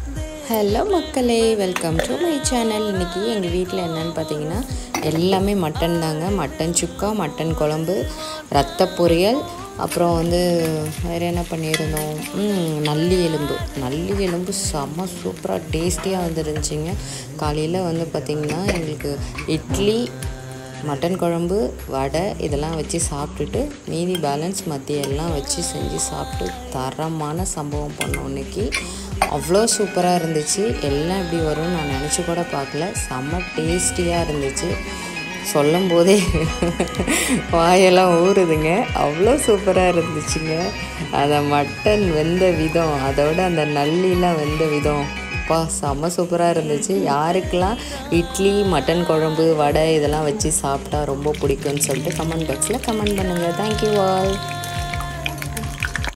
hello மக்களே welcome to my channel இன்றைக்கி எங்கள் வீட்டில் என்னென்னு பார்த்தீங்கன்னா எல்லாமே மட்டன் தாங்க மட்டன் சுக்கா மட்டன் குழம்பு ரத்த பொரியல் அப்புறம் வந்து வேறு என்ன பண்ணியிருந்தோம் ம், நல்லி எலும்பு நல்லி எலும்பு செம்ம சூப்பராக டேஸ்டியாக வந்துருந்துச்சிங்க காலையில் வந்து பார்த்திங்கன்னா எங்களுக்கு இட்லி மட்டன் குழம்பு வடை இதெல்லாம் வச்சு சாப்பிட்டுட்டு மீதி பேலன்ஸ் மத்திய எல்லாம் வச்சு செஞ்சு சாப்பிட்டு தரமான சம்பவம் பண்ணோம் இன்னைக்கு அவ்வளோ சூப்பராக இருந்துச்சு எல்லாம் இப்படி வரும்னு நான் நினச்சி கூட பார்க்கல செம்ம டேஸ்டியாக இருந்துச்சு சொல்லும் போதே வாயெல்லாம் ஊறுதுங்க அவ்வளோ சூப்பராக இருந்துச்சுங்க அந்த மட்டன் வெந்த விதம் அதோட அந்த நல்லிலாம் வெந்த விதம் அப்பா செம்ம சூப்பராக இருந்துச்சு யாருக்கெல்லாம் இட்லி மட்டன் குழம்பு வடை இதெல்லாம் வச்சு சாப்பிட்டா ரொம்ப பிடிக்கும்னு சொல்லிட்டு கமெண்ட் பாக்ஸில் கமெண்ட் பண்ணுங்கள் தேங்க்யூ ஆல்